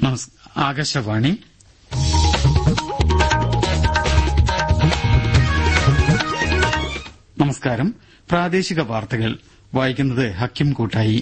നമസ് ആകാശവാണി നമസ്കാരം പ്രാദേശിക വാർത്തകൾ വായിക്കുന്നത് ഹക്കിം കൂട്ടായി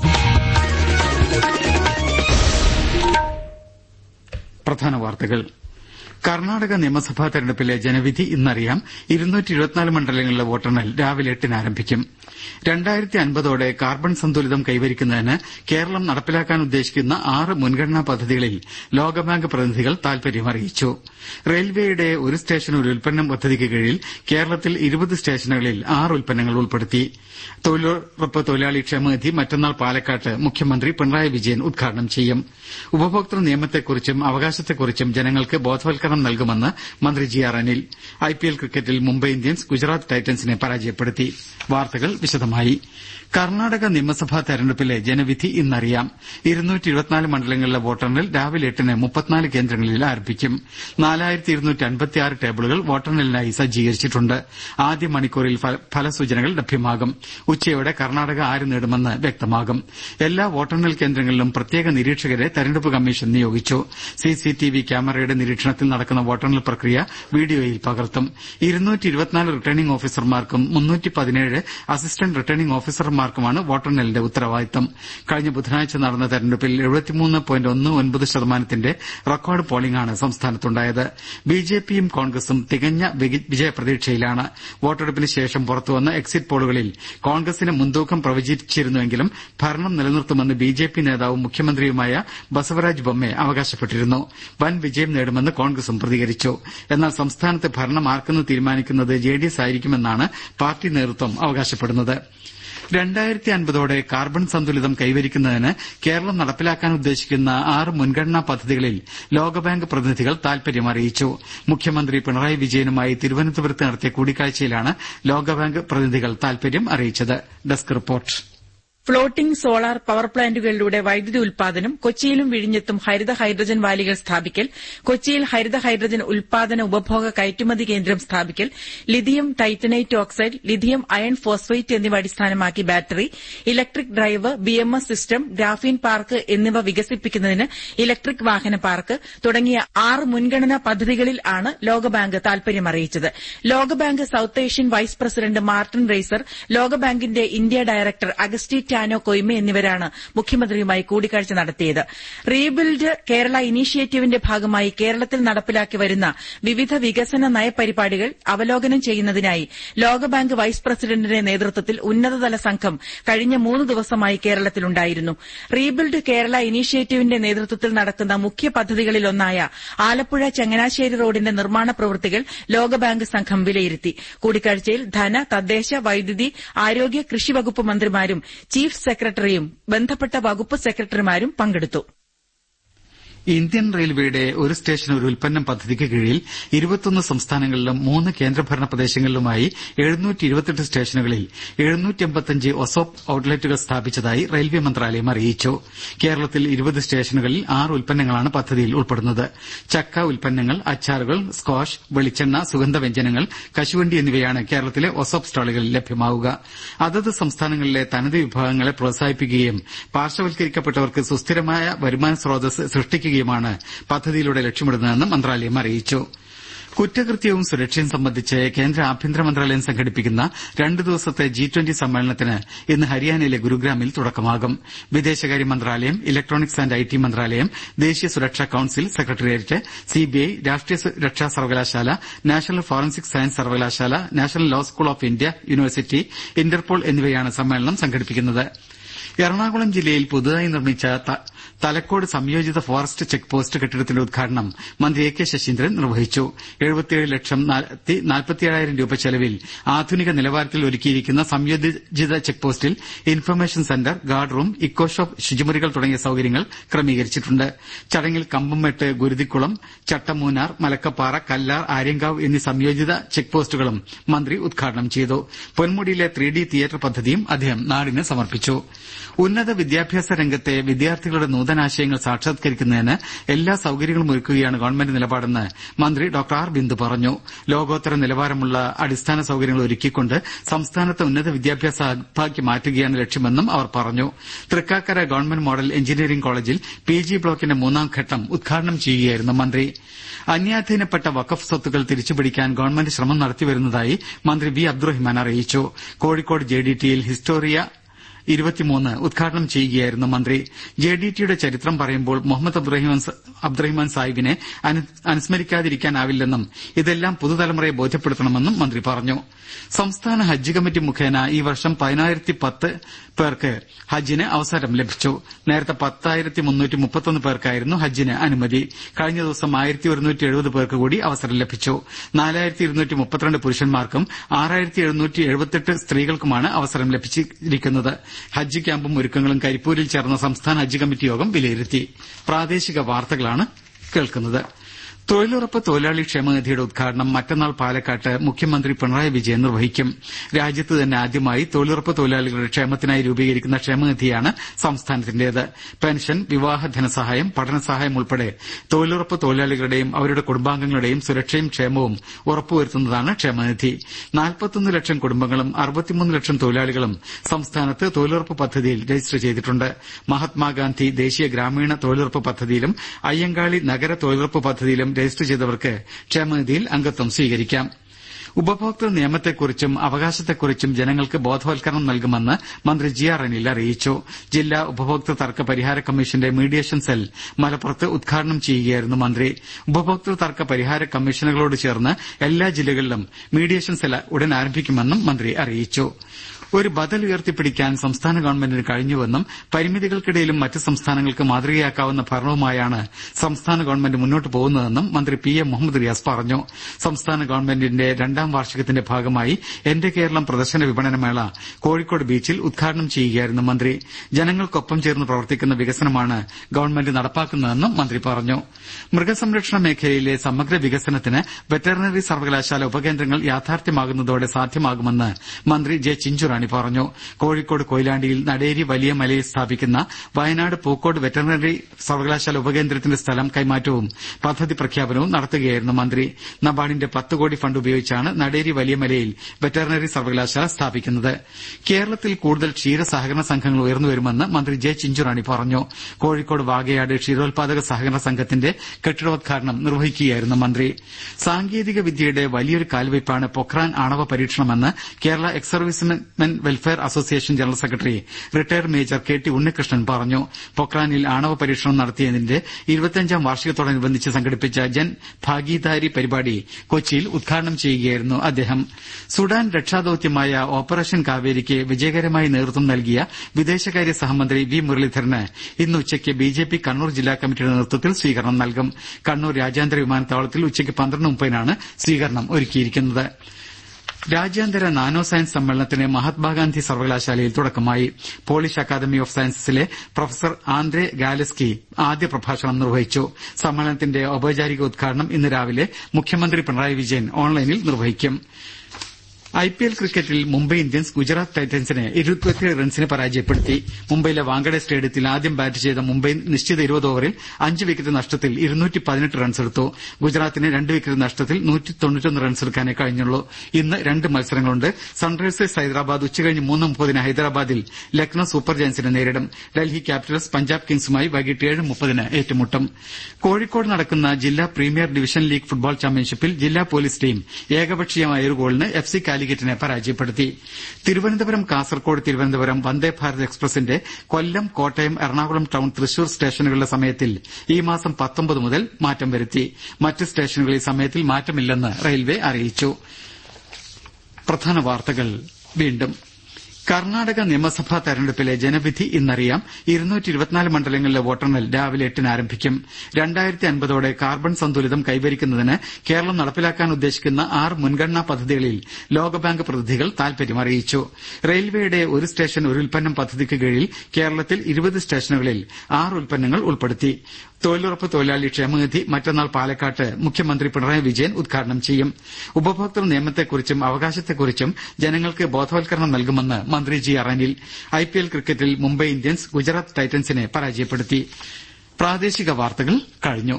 പ്രധാന വാർത്തകൾ കർണാടക നിയമസഭാ തെരഞ്ഞെടുപ്പിലെ ജനവിധി ഇന്നറിയാം മണ്ഡലങ്ങളിലെ വോട്ടെണ്ണൽ രാവിലെ എട്ടിന് ആരംഭിക്കും രണ്ടായിരത്തി അൻപതോടെ കാർബൺ സന്തുലിതം കൈവരിക്കുന്നതിന് കേരളം നടപ്പിലാക്കാൻ ഉദ്ദേശിക്കുന്ന ആറ് മുൻഗണനാ പദ്ധതികളിൽ ലോകബാങ്ക് പ്രതിനിധികൾ താൽപര്യമറിയിച്ചു റെയിൽവേയുടെ ഒരു സ്റ്റേഷൻ ഒരു ഉൽപ്പന്നം പദ്ധതിക്ക് കീഴിൽ കേരളത്തിൽ ഇരുപത് സ്റ്റേഷനുകളിൽ ആറ് ഉൽപ്പന്നങ്ങൾ ഉൾപ്പെടുത്തി തൊഴിലുറപ്പ് തൊഴിലാളി ക്ഷേമനിധി മറ്റന്നാൾ പാലക്കാട്ട് മുഖ്യമന്ത്രി പിണറായി വിജയൻ ഉദ്ഘാടനം ചെയ്യും ഉപഭോക്തൃ നിയമത്തെക്കുറിച്ചും അവകാശത്തെക്കുറിച്ചും ജനങ്ങൾക്ക് ബോധവൽക്കരണം നൽകുമെന്ന് മന്ത്രി ജി ആർ അനിൽ ഐപിഎൽ ക്രിക്കറ്റിൽ മുംബൈ ഇന്ത്യൻസ് ഗുജറാത്ത് ടൈറ്റൻസിനെ പരാജയപ്പെടുത്തി വാർത്തകൾ വിശദമായി കർണാടക നിയമസഭാ തെരഞ്ഞെടുപ്പിലെ ജനവിധി ഇന്നറിയാം മണ്ഡലങ്ങളിലെ വോട്ടെണ്ണൽ രാവിലെ എട്ടിന് മുപ്പത്തിനാല് കേന്ദ്രങ്ങളിൽ ആരംഭിക്കും ടേബിളുകൾ വോട്ടെണ്ണലിനായി സജ്ജീകരിച്ചിട്ടുണ്ട് ആദ്യ മണിക്കൂറിൽ ഫലസൂചനകൾ ലഭ്യമാകും ഉച്ചയോടെ കർണാടക ആര് നേടുമെന്ന് വ്യക്തമാകും എല്ലാ വോട്ടെണ്ണൽ കേന്ദ്രങ്ങളിലും പ്രത്യേക നിരീക്ഷകരെ തെരഞ്ഞെടുപ്പ് കമ്മീഷൻ നിയോഗിച്ചു സിസിടിവി ക്യാമറയുടെ നിരീക്ഷണത്തിൽ നടക്കുന്ന വോട്ടെണ്ണൽ പ്രക്രിയ വീഡിയോയിൽ പകർത്തും റിട്ടേണിംഗ് ഓഫീസർമാർക്കും അസിസ്റ്റന്റ് റിട്ടേണിംഗ് ഓഫീസർമാർക്കുമാണ് വോട്ടെണ്ണലിന്റെ ഉത്തരവാദിത്തം കഴിഞ്ഞ ബുധനാഴ്ച നടന്ന തെരഞ്ഞെടുപ്പിൽ ശതമാനത്തിന്റെ റെക്കോർഡ് പോളിംഗാണ് സംസ്ഥാനത്തുണ്ടായത് ബിജെപിയും കോൺഗ്രസും തികഞ്ഞ വിജയപ്രതീക്ഷയിലാണ് വോട്ടെടുപ്പിന് ശേഷം പുറത്തുവന്ന എക്സിറ്റ് പോളുകളിൽ കോൺഗ്രസിന് മുൻതൂക്കം പ്രവചിച്ചിരുന്നുവെങ്കിലും ഭരണം നിലനിർത്തുമെന്ന് ബിജെപി നേതാവും മുഖ്യമന്ത്രിയുമായ ബസവരാജ് ബൊമ്മെ അവകാശപ്പെട്ടിരുന്നു വൻ വിജയം നേടുമെന്ന് കോൺഗ്രസും പ്രതികരിച്ചു എന്നാൽ സംസ്ഥാനത്ത് ഭരണം ആർക്കെന്ന് തീരുമാനിക്കുന്നത് ജെഡിഎസ് ആയിരിക്കുമെന്നാണ് പാർട്ടി നേതൃത്വം അവകാശപ്പെടുന്നത് രണ്ടായിരത്തി അൻപതോടെ കാർബൺ സന്തുലിതം കൈവരിക്കുന്നതിന് കേരളം നടപ്പിലാക്കാൻ ഉദ്ദേശിക്കുന്ന ആറ് മുൻഗണനാ പദ്ധതികളിൽ ലോകബാങ്ക് പ്രതിനിധികൾ താൽപര്യമറിയിച്ചു മുഖ്യമന്ത്രി പിണറായി വിജയനുമായി തിരുവനന്തപുരത്ത് നടത്തിയ കൂടിക്കാഴ്ചയിലാണ് ലോകബാങ്ക് പ്രതിനിധികൾ താൽപര്യം അറിയിച്ചത് desk report floating solar power പ്ലാന്റുകളിലൂടെ വൈദ്യുതി ഉൽപാദനം കൊച്ചിയിലും വിഴിഞ്ഞത്തും ഹരിത ഹൈഡ്രജൻ വാലികൾ സ്ഥാപിക്കൽ കൊച്ചിയിൽ ഹരിത ഹൈഡ്രജൻ ഉൽപാദന ഉപഭോഗ കയറ്റുമതി കേന്ദ്രം സ്ഥാപിക്കൽ lithium titanate oxide lithium iron phosphate എന്നിവ അടിസ്ഥാനമാക്കി battery electric drive BMS system graphene park എന്നിവ വികസിപ്പിക്കുന്നതിന് ഇലക്ട്രിക് വാഹന പാർക്ക് തുടങ്ങിയ ആറ് മുൻഗണനാ പദ്ധതികളിൽ ആണ് ലോകബാങ്ക് താൽപര്യമറിയിച്ചത് ലോകബാങ്ക് south Asian vice president Martin Raiser ലോകബാങ്കിന്റെ India director Auguste Tano Kouame എന്നിവരാണ് മുഖ്യമന്ത്രിയുമായി കൂടിക്കാഴ്ച നടത്തിയത് റീബിൽഡ് കേരള ഇനീഷ്യേറ്റീവിന്റെ ഭാഗമായി കേരളത്തിൽ നടപ്പിലാക്കി വരുന്ന വിവിധ വികസന നയപരിപാടികൾ അവലോകനം ചെയ്യുന്നതിനായി ലോകബാങ്ക് വൈസ് പ്രസിഡന്റിന്റെ നേതൃത്വത്തിൽ ഉന്നതതല സംഘം കഴിഞ്ഞ മൂന്ന് ദിവസമായി കേരളത്തിലുണ്ടായിരുന്നു റീബിൽഡ് കേരള ഇനീഷ്യേറ്റീവിന്റെ നേതൃത്വത്തിൽ നടക്കുന്ന മുഖ്യ പദ്ധതികളിലൊന്നായ ആലപ്പുഴ ചങ്ങനാശ്ശേരി റോഡിന്റെ നിർമ്മാണ പ്രവൃത്തികൾ ലോകബാങ്ക് സംഘം വിലയിരുത്തി കൂടിക്കാഴ്ചയിൽ ധന തദ്ദേശ വൈദ്യുതി ആരോഗ്യ കൃഷി വകുപ്പ് മന്ത്രിമാരും ചീഫ് സെക്രട്ടറിയും ബന്ധപ്പെട്ട വകുപ്പ് സെക്രട്ടറിമാരും പങ്കെടുത്തു ഇന്ത്യൻ റെയിൽവേയുടെ ഒരു സ്റ്റേഷൻ ഒരു ഉൽപ്പന്നം പദ്ധതിക്ക് കീഴിൽ ഇരുപത്തൊന്ന് സംസ്ഥാനങ്ങളിലും മൂന്ന് കേന്ദ്രഭരണ പ്രദേശങ്ങളിലുമായി സ്റ്റേഷനുകളിൽ ഒസോപ്പ് ഔട്ട്ലെറ്റുകൾ സ്ഥാപിച്ചതായി റെയിൽവേ മന്ത്രാലയം അറിയിച്ചു കേരളത്തിൽ ഇരുപത് സ്റ്റേഷനുകളിൽ ആറ് ഉൽപ്പന്നങ്ങളാണ് പദ്ധതിയിൽ ഉൾപ്പെടുന്നത് ചക്ക ഉൽപ്പന്നങ്ങൾ അച്ചാറുകൾ സ്ക്വാഷ് വെളിച്ചെണ്ണ സുഗന്ധവ്യഞ്ജനങ്ങൾ കശുവണ്ടി എന്നിവയാണ് കേരളത്തിലെ ഒസോപ്പ് സ്റ്റാളുകളിൽ ലഭ്യമാവുക അതത് സംസ്ഥാനങ്ങളിലെ തനത് വിഭാഗങ്ങളെ പ്രോത്സാഹിപ്പിക്കുകയും പാർശ്വവൽക്കരിക്കപ്പെട്ടവർക്ക് സുസ്ഥിരമായ വരുമാന സ്രോതസ് സൃഷ്ടിക്കുകയുമാണ് പദ്ധതിയിലൂടെ ലക്ഷ്യമിടുന്നതെന്ന് മന്ത്രാലയം അറിയിച്ചു കുറ്റകൃത്യവും സുരക്ഷയും സംബന്ധിച്ച് കേന്ദ്ര ആഭ്യന്തര മന്ത്രാലയം സംഘടിപ്പിക്കുന്ന രണ്ട് ദിവസത്തെ ജി ട്വന്റി സമ്മേളനത്തിന് ഇന്ന് ഹരിയാനയിലെ ഗുരുഗ്രാമിൽ തുടക്കമാകും വിദേശകാര്യ മന്ത്രാലയം ഇലക്ട്രോണിക്സ് ആന്റ് ഐ ടി മന്ത്രാലയം ദേശീയ സുരക്ഷാ കൌൺസിൽ സെക്രട്ടേറിയറ്റ് സിബിഐ രാഷ്ട്രീയ സുരക്ഷാ സർവകലാശാല നാഷണൽ ഫോറൻസിക് സയൻസ് സർവകലാശാല national law school of India university Interpol എന്നിവയാണ് സമ്മേളനം സംഘടിപ്പിക്കുന്നത് എറണാകുളം ജില്ലയിൽ പുതുതായി നിർമ്മിച്ച തലക്കോട് സംയോജിത ഫോറസ്റ്റ് ചെക്ക് പോസ്റ്റ് കെട്ടിടത്തിന്റെ ഉദ്ഘാടനം മന്ത്രി എ കെ ശശീന്ദ്രൻ നിർവഹിച്ചു ലക്ഷം നാൽപ്പത്തിയേഴായിരം രൂപ ചെലവിൽ ആധുനിക നിലവാരത്തിൽ ഒരുക്കിയിരിക്കുന്ന സംയോജിത ചെക്ക് പോസ്റ്റിൽ information centre guard room eco shop ശുചിമുറികൾ തുടങ്ങിയ സൌകര്യങ്ങൾ ക്രമീകരിച്ചിട്ടുണ്ട് ചടങ്ങിൽ കമ്പംമെട്ട് ഗുരുതിക്കുളം ചട്ടമൂനാർ മലക്കപ്പാറ കല്ലാർ ആര്യങ്കാവ് എന്നീ സംയോജിത ചെക്ക് പോസ്റ്റുകളും മന്ത്രി ഉദ്ഘാടനം ചെയ്തു പൊന്മുടിയിലെ ത്രീ ഡി തിയേറ്റർ പദ്ധതിയും അദ്ദേഹം നാടിന് സമർപ്പിച്ചു ഉന്നത വിദ്യാഭ്യാസ രംഗത്തെ വിദ്യാർത്ഥികളുടെ നൂതനാശയങ്ങൾ സാക്ഷാത്കരിക്കുന്നതിന് എല്ലാ സൌകര്യങ്ങളും ഒരുക്കുകയാണ് ഗവൺമെന്റ് നിലപാടെന്ന് മന്ത്രി ഡോക്ടർ ആർ ബിന്ദു പറഞ്ഞു ലോകോത്തര നിലവാരമുള്ള അടിസ്ഥാന സൌകര്യങ്ങൾ ഒരുക്കിക്കൊണ്ട് സംസ്ഥാനത്തെ ഉന്നത വിദ്യാഭ്യാസ ഹബ്ബാക്കി മാറ്റുകയാണ് ലക്ഷ്യമെന്നും അവർ പറഞ്ഞു തൃക്കാക്കര ഗവൺമെന്റ് മോഡൽ എഞ്ചിനീയറിംഗ് കോളേജിൽ പി ജി ബ്ലോക്കിന്റെ മൂന്നാം ഘട്ടം ഉദ്ഘാടനം ചെയ്യുകയായിരുന്നു മന്ത്രി അന്യാധീനപ്പെട്ട വഖഫ് സ്വത്തുക്കൾ തിരിച്ചുപിടിക്കാൻ ഗവൺമെന്റ് ശ്രമം നടത്തിവരുന്നതായി മന്ത്രി വി അബ്ദുറഹിമാൻ അറിയിച്ചു കോഴിക്കോട് ജെ ഡി ടിയിൽ ഹിസ്റ്റോറിയ ഇരുപത്തിമൂന്ന് ഉദ്ഘാടനം ചെയ്യുകയായിരുന്നു മന്ത്രി ജെ ഡി ടിയുടെ ചരിത്രം പറയുമ്പോൾ മുഹമ്മദ് അബ്ദുറഹിമാൻ സാഹിബിനെ അനുസ്മരിക്കാതിരിക്കാനാവില്ലെന്നും ഇതെല്ലാം പുതുതലമുറയെ ബോധ്യപ്പെടുത്തണമെന്നും മന്ത്രി പറഞ്ഞു സംസ്ഥാന ഹജ്ജ് കമ്മിറ്റി മുഖേന ഈ വർഷം പതിനായിരത്തി പത്ത് പേർക്ക് ഹജ്ജിന് അവസരം ലഭിച്ചു നേരത്തെ പത്തായിരത്തി മുന്നൂറ്റി മുപ്പത്തൊന്ന് പേർക്കായിരുന്നു ഹജ്ജിന് അനുമതി കഴിഞ്ഞ ദിവസം ആയിരത്തി ഒരുന്നൂറ്റി എഴുപത് പേർക്ക് കൂടി അവസരം ലഭിച്ചു നാലായിരത്തി ഇരുന്നൂറ്റി മുപ്പത്തിരണ്ട് പുരുഷന്മാർക്കും ആറായിരത്തി എഴുന്നൂറ്റി എഴുപത്തെട്ട് സ്ത്രീകൾക്കുമാണ് അവസരം ലഭിച്ചിരിക്കുന്നത് ഹജ്ജ് ക്യാമ്പും ഒരുക്കങ്ങളും കരിപ്പൂരിൽ ചേർന്ന സംസ്ഥാന ഹജ്ജ് കമ്മിറ്റി യോഗം വിലയിരുത്തി പ്രാദേശിക വാർത്തകളാണ് കേൾക്കുന്നത് തൊഴിലുറപ്പ് തൊഴിലാളി ക്ഷേമനിധിയുടെ ഉദ്ഘാടനം മറ്റന്നാൾ പാലക്കാട്ട് മുഖ്യമന്ത്രി പിണറായി വിജയൻ നിർവഹിക്കും രാജ്യത്ത് തന്നെ ആദ്യമായി തൊഴിലുറപ്പ് തൊഴിലാളികളുടെ ക്ഷേമത്തിനായി രൂപീകരിക്കുന്ന ക്ഷേമനിധിയാണ് സംസ്ഥാനത്തിന്റേത് പെൻഷൻ വിവാഹ ധനസഹായം പഠനസഹായം ഉൾപ്പെടെ തൊഴിലുറപ്പ് തൊഴിലാളികളുടെയും അവരുടെ കുടുംബാംഗങ്ങളുടെയും സുരക്ഷയും ക്ഷേമവും ഉറപ്പുവരുത്തുന്നതാണ് ക്ഷേമനിധി നാൽപ്പത്തൊന്ന് ലക്ഷം കുടുംബങ്ങളും അറുപത്തിമൂന്ന് ലക്ഷം തൊഴിലാളികളും സംസ്ഥാനത്ത് തൊഴിലുറപ്പ് പദ്ധതിയിൽ രജിസ്റ്റർ ചെയ്തിട്ടുണ്ട് മഹാത്മാഗാന്ധി ദേശീയ ഗ്രാമീണ തൊഴിലുറപ്പ് പദ്ധതിയിലും അയ്യങ്കാളി നഗര തൊഴിലുറപ്പ് പദ്ധതിയിലും രജിസ്റ്റർ ചെയ്തവർക്ക് ക്ഷേമനിധിയിൽ അംഗത്വം സ്വീകരിക്കാം ഉപഭോക്തൃ നിയമത്തെക്കുറിച്ചും അവകാശത്തെക്കുറിച്ചും ജനങ്ങൾക്ക് ബോധവൽക്കരണം നൽകുമെന്ന് മന്ത്രി ജി ആർ അനിൽ അറിയിച്ചു ജില്ലാ ഉപഭോക്തൃ തർക്ക പരിഹാര കമ്മീഷന്റെ മീഡിയേഷൻ സെൽ മലപ്പുറത്ത് ഉദ്ഘാടനം ചെയ്യുകയായിരുന്നു മന്ത്രി ഉപഭോക്തൃ തർക്ക പരിഹാര കമ്മീഷനുകളോട് ചേർന്ന് എല്ലാ ജില്ലകളിലും മീഡിയേഷൻ സെൽ ഉടൻ ആരംഭിക്കുമെന്നും മന്ത്രി അറിയിച്ചു ഒരു ബദൽ ഉയർത്തിപ്പിടിക്കാൻ സംസ്ഥാന ഗവൺമെന്റിന് കഴിഞ്ഞുവെന്നും പരിമിതികൾക്കിടയിലും മറ്റ് സംസ്ഥാനങ്ങൾക്ക് മാതൃകയാക്കാവുന്ന ഭരണവുമായാണ് സംസ്ഥാന ഗവൺമെന്റ് മുന്നോട്ട് പോകുന്നതെന്നും മന്ത്രി പി എ മുഹമ്മദ് റിയാസ് പറഞ്ഞു സംസ്ഥാന ഗവൺമെന്റിന്റെ രണ്ടാം വാർഷികത്തിന്റെ ഭാഗമായി എന്റെ കേരളം പ്രദർശന വിപണനമേള കോഴിക്കോട് ബീച്ചിൽ ഉദ്ഘാടനം ചെയ്യുകയായിരുന്നു മന്ത്രി ജനങ്ങൾക്കൊപ്പം ചേർന്ന് പ്രവർത്തിക്കുന്ന വികസനമാണ് ഗവൺമെന്റ് നടപ്പാക്കുന്നതെന്നും മന്ത്രി പറഞ്ഞു മൃഗസംരക്ഷണ മേഖലയിലെ സമഗ്ര വികസനത്തിന് വെറ്ററിനറി സർവകലാശാല ഉപകേന്ദ്രങ്ങൾ യാഥാർത്ഥ്യമാകുന്നതോടെ സാധ്യമാകുമെന്ന് മന്ത്രി ജെ ചിഞ്ചുറാണി പറഞ്ഞു കോഴിക്കോട് കൊയിലാണ്ടിയിൽ നടേരി വലിയ മലയിൽ സ്ഥാപിക്കുന്ന വയനാട് പൂക്കോട് വെറ്ററിനറി സർവകലാശാല ഉപകേന്ദ്രത്തിന്റെ സ്ഥലം കൈമാറ്റവും പദ്ധതി പ്രഖ്യാപനവും നടത്തുകയായിരുന്നു മന്ത്രി നബാർഡിന്റെ പത്ത് കോടി ഫണ്ട് ഉപയോഗിച്ചാണ് നടേരി വലിയ മലയിൽ വെറ്ററിനറി സർവകലാശാല സ്ഥാപിക്കുന്നത് കേരളത്തിൽ കൂടുതൽ ക്ഷീര സഹകരണ സംഘങ്ങൾ ഉയർന്നുവരുമെന്ന് മന്ത്രി ജെ ചിഞ്ചുറാണി പറഞ്ഞു കോഴിക്കോട് വാകയാട് ക്ഷീരോത്പാദക സഹകരണ സംഘത്തിന്റെ കെട്ടിടോദ്ഘാടനം നിർവഹിക്കുകയായിരുന്നു മന്ത്രി സാങ്കേതിക വിദ്യയുടെ വലിയൊരു കാൽവയ്പാണ് പൊഖ്രാൻ ആണവ പരീക്ഷണമെന്ന് Kerala ex servicemen welfare association general secretary retired major K T Unnikrishnan പറഞ്ഞു പൊഖ്രാനിൽ ആണവ പരീക്ഷണം നടത്തിയതിന്റെ ഇരുപത്തിയഞ്ചാം വാർഷികത്തോടനുബന്ധിച്ച് സംഘടിപ്പിച്ച ജൻ ഭാഗീദാരി പരിപാടി കൊച്ചിയിൽ ഉദ്ഘാടനം ചെയ്യുകയായിരുന്നു അദ്ദേഹം സുഡാൻ രക്ഷാദൌത്യമായ ഓപ്പറേഷൻ കാവേരിക്ക് വിജയകരമായി നേതൃത്വം നൽകിയ വിദേശകാര്യ സഹമന്ത്രി വി മുരളീധരന് ഇന്ന് ഉച്ചയ്ക്ക് ബിജെപി കണ്ണൂർ ജില്ലാ കമ്മിറ്റിയുടെ നേതൃത്വത്തിൽ സ്വീകരണം നൽകും കണ്ണൂർ രാജ്യാന്തര വിമാനത്താവളത്തിൽ ഉച്ചയ്ക്ക് പന്ത്രണ്ട് മുപ്പതിനാണ് സ്വീകരണം ഒരുക്കിയിരിക്കുന്നത് രാജ്യാന്തര നാനോ സയൻസ് സമ്മേളനത്തിന് മഹാത്മാഗാന്ധി സർവകലാശാലയിൽ തുടക്കമായി പോളിഷ് അക്കാദമി ഓഫ് സയൻസസിലെ പ്രൊഫസർ ആന്ദ്രെ ഗാലസ്കി ആദ്യ പ്രഭാഷണം നിർവഹിച്ചു സമ്മേളനത്തിന്റെ ഔപചാരിക ഉദ്ഘാടനം ഇന്ന് രാവിലെ മുഖ്യമന്ത്രി പിണറായി വിജയൻ ഓൺലൈനിൽ നിർവഹിക്കും ഐപിഎൽ ക്രിക്കറ്റിൽ മുംബൈ ഇന്ത്യൻസ് ഗുജറാത്ത് ടൈറ്റൻസിനെ ഇരുപത്തിയേഴ് റൺസിന് പരാജയപ്പെടുത്തി മുംബൈയിലെ വാങ്കഡെ സ്റ്റേഡിയത്തിൽ ആദ്യം ബാറ്റ് ചെയ്ത മുംബൈ നിശ്ചിത ഇരുപത് ഓവറിൽ അഞ്ച് വിക്കറ്റ് നഷ്ടത്തിൽ റൺസെടുത്തു ഗുജറാത്തിന് രണ്ട് വിക്കറ്റ് നഷ്ടത്തിൽ റൺസെടുക്കാനേ കഴിഞ്ഞുള്ളൂ ഇന്ന് രണ്ട് മത്സരങ്ങളുണ്ട് സൺറൈസേഴ്സ് ഹൈദരാബാദ് ഉച്ചകഴിഞ്ഞ് മൂന്ന് മുപ്പതിന് ഹൈദരാബാദിൽ ലക്നൌ സൂപ്പർ ജയൻസിനെ നേരിടും ഡൽഹി ക്യാപിറ്റൽസ് പഞ്ചാബ് കിങ്സുമായി വൈകിട്ട് ഏഴ് മുപ്പതിന് ഏറ്റുമുട്ടും കോഴിക്കോട് നടക്കുന്ന ജില്ലാ പ്രീമിയർ ഡിവിഷൻ ലീഗ് ഫുട്ബോൾ ചാമ്പ്യൻഷിപ്പിൽ ജില്ലാ പോലീസ് ടീം ഏകപക്ഷീയമായ ഒരു ഗോളിന് എഫ് സി കാലിക്കറ്റിനെ പരാജയപ്പെടുത്തി തിരുവനന്തപുരം കാസർകോട് തിരുവനന്തപുരം വന്ദേ ഭാരത് എക്സ്പ്രസിന്റെ കൊല്ലം കോട്ടയം എറണാകുളം ടൌൺ തൃശൂർ സ്റ്റേഷനുകളുടെ സമയത്തിൽ ഈ മാസം പത്തൊമ്പത് മുതൽ മാറ്റം വരുത്തി മറ്റ് സ്റ്റേഷനുകളിൽ സമയത്തിൽ മാറ്റമില്ലെന്ന് റെയിൽവെ അറിയിച്ചു പ്രധാന വാർത്തകൾ വീണ്ടും കർണാടക നിയമസഭാ തെരഞ്ഞെടുപ്പിലെ ജനവിധി ഇന്നറിയാം മണ്ഡലങ്ങളിലെ വോട്ടെണ്ണൽ രാവിലെ എട്ടിന് ആരംഭിക്കും രണ്ടായിരത്തി അൻപതോടെ കാർബൺ സന്തുലിതം കൈവരിക്കുന്നതിന് കേരളം നടപ്പിലാക്കാൻ ഉദ്ദേശിക്കുന്ന ആറ് മുൻഗണനാ പദ്ധതികളിൽ ലോകബാങ്ക് പ്രതിനിധികൾ താൽപര്യം അറിയിച്ചു റെയിൽവേയുടെ ഒരു സ്റ്റേഷൻ ഒരു ഉൽപ്പന്നം പദ്ധതിക്ക് കീഴിൽ കേരളത്തിൽ ഇരുപത് സ്റ്റേഷനുകളിൽ ആറ് ഉൽപ്പന്നങ്ങൾ ഉൾപ്പെടുത്തി തൊഴിലുറപ്പ് തൊഴിലാളി ക്ഷേമനിധി മറ്റന്നാൾ പാലക്കാട്ട് മുഖ്യമന്ത്രി പിണറായി വിജയൻ ഉദ്ഘാടനം ചെയ്യും ഉപഭോക്തൃ നിയമത്തെക്കുറിച്ചും അവകാശത്തെക്കുറിച്ചും ജനങ്ങൾക്ക് ബോധവൽക്കരണം നൽകുമെന്ന് മന്ത്രി ജി ആർ അനിൽ ഐപിഎൽ ക്രിക്കറ്റിൽ മുംബൈ ഇന്ത്യൻസ് ഗുജറാത്ത് ടൈറ്റൻസിനെ പരാജയപ്പെടുത്തി പ്രാദേശിക വാർത്തകൾ കഴിഞ്ഞു